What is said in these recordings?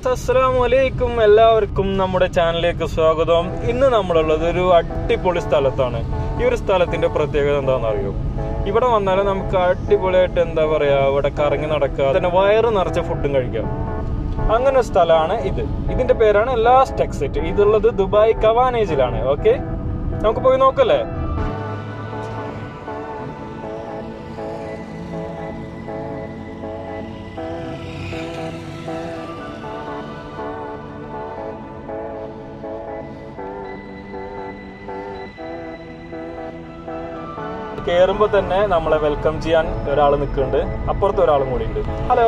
അസ്സലാമു അലൈക്കും എല്ലാവർക്കും നമ്മുടെ ചാനലിലേക്ക് സ്വാഗതം ഇന്ന് നമ്മളുള്ളത് ഒരു അടിപൊളി സ്ഥലത്താണ് ഈ ഒരു സ്ഥലത്തിന്റെ പ്രത്യേകത എന്താണെന്ന് അറിയോ ഇവിടെ വന്നാൽ നമുക്ക് അടിപൊളിയായിട്ട് എന്താ പറയാ ഇവിടെ കറങ്ങി നടക്കുക തന്നെ വയറ് നിറച്ച ഫുഡും കഴിക്കാം അങ്ങനെ ഒരു സ്ഥലമാണ് ഇത് ഇതിന്റെ പേരാണ് ലാസ്റ്റ് എക്സിറ്റ് ഇതുള്ളത് ദുബായ് കവാനേജിലാണ് ഓക്കെ നമുക്ക് പോയി നോക്കല്ലേ കേറുമ്പോ തന്നെ നമ്മളെ വെൽക്കം ചെയ്യാൻ ഒരാൾ നിൽക്കുന്നുണ്ട് അപ്പുറത്ത് ഒരാളും കൂടി ഉണ്ട് ഹലോ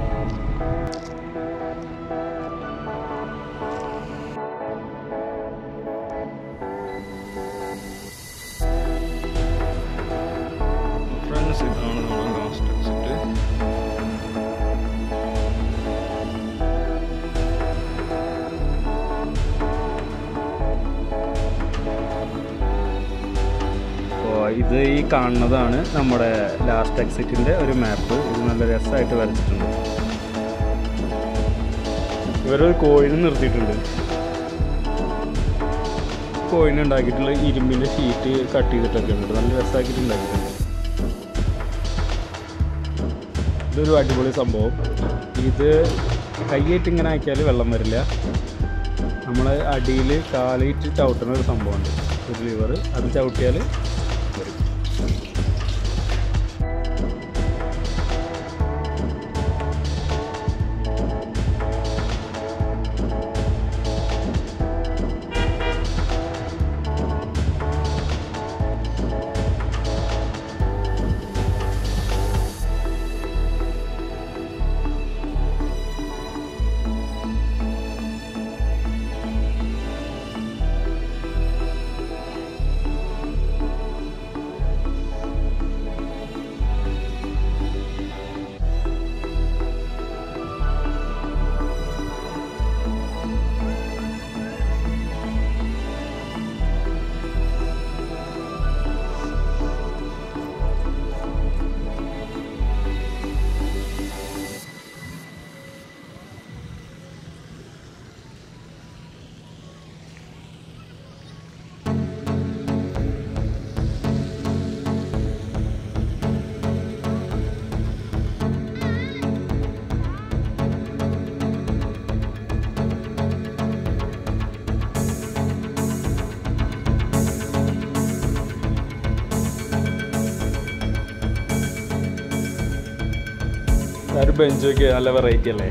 ഫ്രണ്ട്സ് ഇതാണ് നമ്മുടെ ലാസ്റ്റ് എക്സിറ്റ് അപ്പോൾ ഇത് ഈ കാണുന്നതാണ് നമ്മുടെ ലാസ്റ്റ് എക്സിറ്റിൻ്റെ ഒരു മാപ്പ് ഇത് നല്ല രസമായിട്ട് വരച്ചിട്ടുണ്ട് ഇവരൊരു കോയിന് നിർത്തിയിട്ടുണ്ട് കോയിന് ഉണ്ടാക്കിയിട്ടുള്ള ഇരുമ്പിൻ്റെ ഷീറ്റ് കട്ട് ചെയ്തിട്ടൊക്കെ ഉണ്ട് നല്ല രസമാക്കിയിട്ട് ഉണ്ടാക്കിയിട്ടുണ്ട് ഇതൊരു അടിപൊളി സംഭവം ഇത് കയ്യേറ്റ് ഇങ്ങനെ ആക്കിയാൽ വെള്ളം വരില്ല നമ്മൾ അടിയിൽ കാലിട്ട് ചവിട്ടുന്ന ഒരു സംഭവമുണ്ട് ഒരു ലിവർ അത് ചവിട്ടിയാൽ വരും ഒരു ബെഞ്ചൊക്കെ നല്ല വെറൈറ്റി അല്ലേ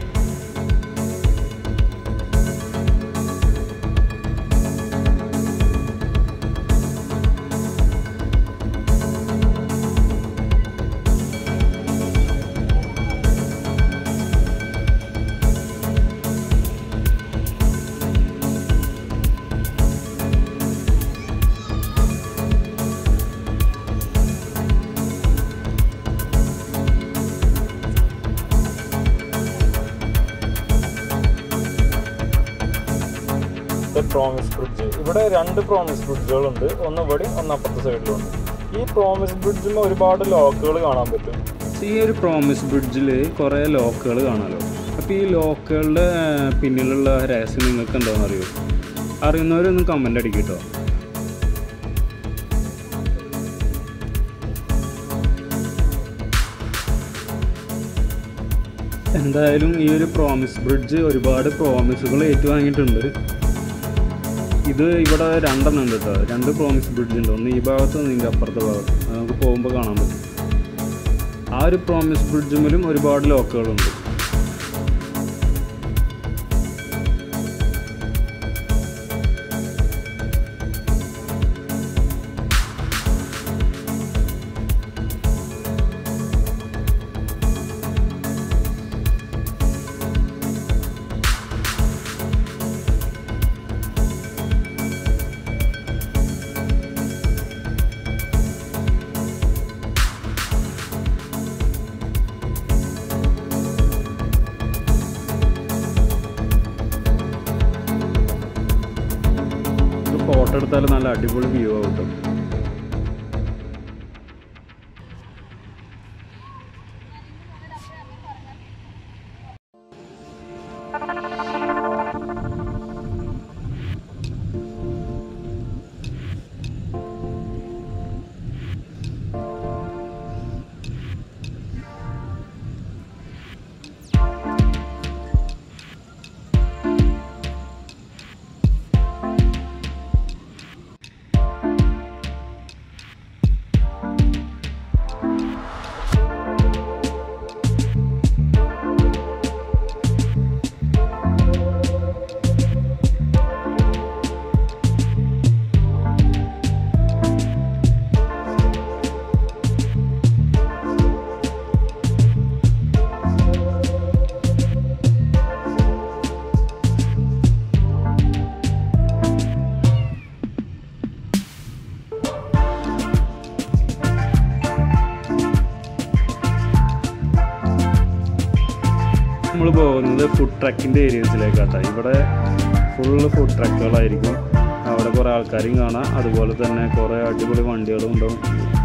പ്രോമിസ് ബ്രിഡ്ജ് ഇവിടെ രണ്ട് പ്രോമിസ് ബ്രിഡ്ജുകളുണ്ട് ഒന്ന് ഇവിടെ ഒന്ന് അപ്പുറത്തെ സൈഡിലുണ്ട് ഈ പ്രോമിസ് ബ്രിഡ്ജിൽ ഒരുപാട് ലോക്കുകൾ കാണാൻ പറ്റും ഈ ഒരു പ്രോമിസ് ബ്രിഡ്ജിൽ കുറേ ലോക്കുകൾ കാണാമല്ലോ അപ്പോൾ ഈ ലോക്കുകളുടെ പിന്നിലുള്ള രഹസ്യം നിങ്ങൾക്ക് എന്താണെന്ന് അറിയോ അറിയുന്നവരൊന്ന് കമൻ്റ് അടിക്കും കേട്ടോ എന്തായാലും ഈ ഒരു പ്രോമിസ് ബ്രിഡ്ജ് ഒരുപാട് പ്രോമിസുകൾ ഏറ്റുവാങ്ങിയിട്ടുണ്ട് ഇത് ഇവിടെ രണ്ടെണ്ണം ഉണ്ട് കേട്ടോ രണ്ട് പ്രോമിസ് ബ്രിഡ്ജ് ഉണ്ട് ഒന്ന് ഈ ഭാഗത്ത് ഒന്ന് ഇതിൻ്റെ അപ്പുറത്തെ ഭാഗത്ത് അത് നമുക്ക് പോകുമ്പോൾ കാണാൻ പറ്റും ആ ഒരു പ്രോമിസ് ബ്രിഡ്ജുമിലും ഒരുപാട് ലോക്കുകളുണ്ട് ഫോട്ടോ എടുത്താൽ നല്ല അടിപൊളി വ്യൂ ആവും കേട്ടോ നമ്മൾ പോകുന്നത് ഫുഡ് ട്രക്കിൻ്റെ ഏരിയസിലേക്കാട്ടോ ഇവിടെ ഫുള്ള് ഫുഡ് ട്രക്കുകളായിരിക്കും അവിടെ കുറേ ആൾക്കാരെയും കാണാം അതുപോലെ തന്നെ കുറേ അടിപൊളി വണ്ടികളും ഉണ്ടാവും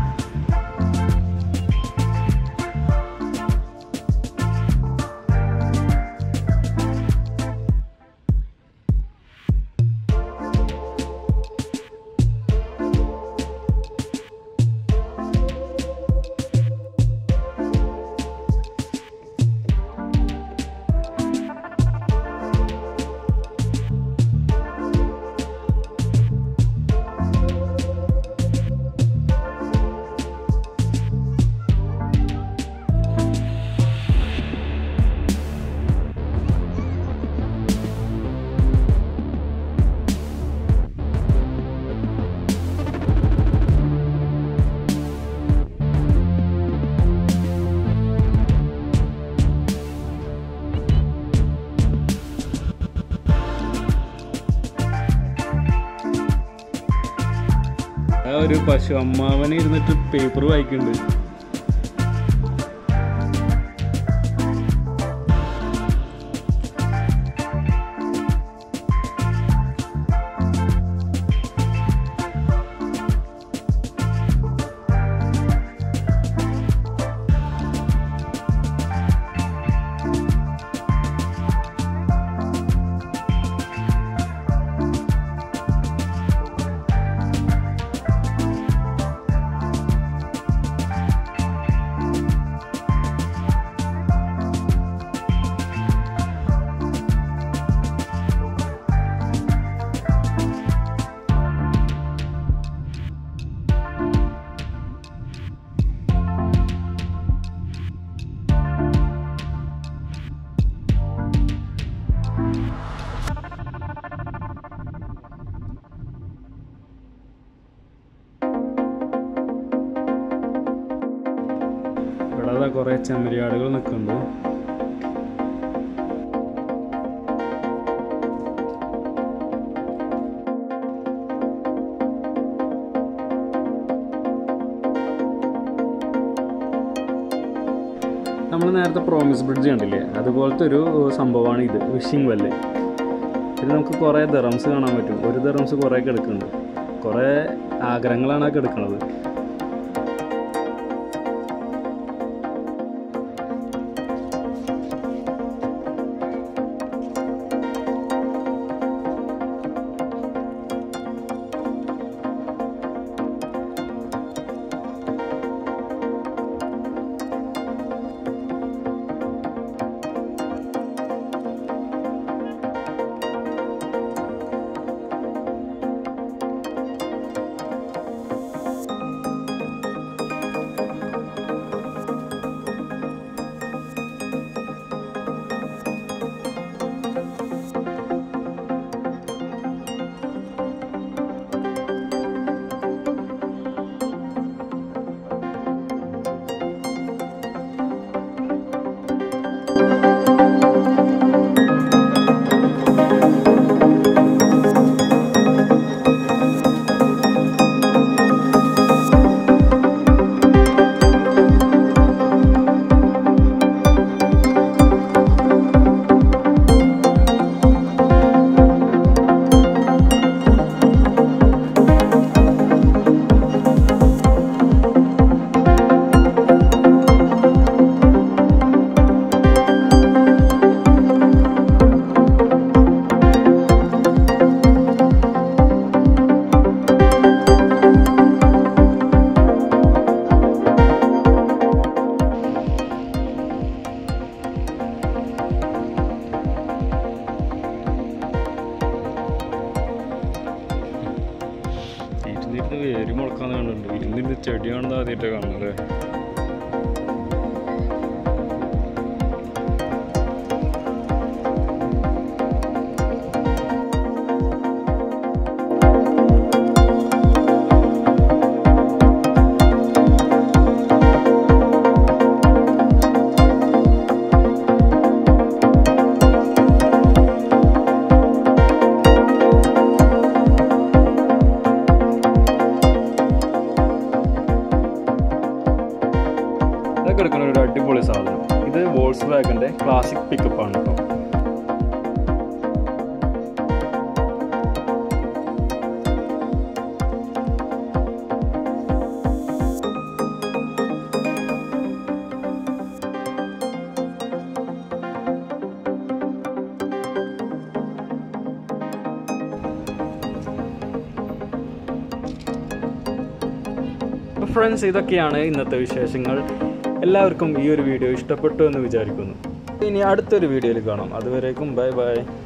ആ ഒരു പശു അമ്മാവനെ ഇരുന്നിട്ട് പേപ്പർ വായിക്കുന്നുണ്ട് ഇവിടെ അതാ കുറേ ചെമ്മരിയാടുകൾ നിൽക്കുന്നുണ്ട് നമ്മൾ നേരത്തെ പ്രോമിസ് ബ്രിഡ്ജ് കണ്ടില്ലേ അതുപോലത്തെ ഒരു സംഭവമാണ് ഇത് വിഷിംഗ് വെല്ല് ഇത് നമുക്ക് കുറേ ദറംസ് കാണാൻ പറ്റും ഒരു ദറംസ് കുറേ കിടക്കുന്നുണ്ട് കുറേ ആഗ്രഹങ്ങളാണ് ആ കിടക്കുന്നത് നോക്കാന്ന് കണ്ടുണ്ട് ഇരുന്നിട്ട് ചെടി കാണുന്നത് ആദ്യമായിട്ട് കാണുന്നത് ഇതൊക്കെ എടുക്കുന്ന ഒരു അടിപൊളി സാധനം ഇത് വോൾസ് വാഗന്റെ ക്ലാസിക് പിക്കപ്പ് ആണ് കേട്ടോ ഫ്രണ്ട്സ് ഇതൊക്കെയാണ് ഇന്നത്തെ വിശേഷങ്ങൾ എല്ലാവർക്കും ഈ ഒരു വീഡിയോ ഇഷ്ടപ്പെട്ടു എന്ന് വിചാരിക്കുന്നു ഇനി അടുത്തൊരു വീഡിയോയിൽ കാണാം അതുവരേക്കും ബൈ ബൈ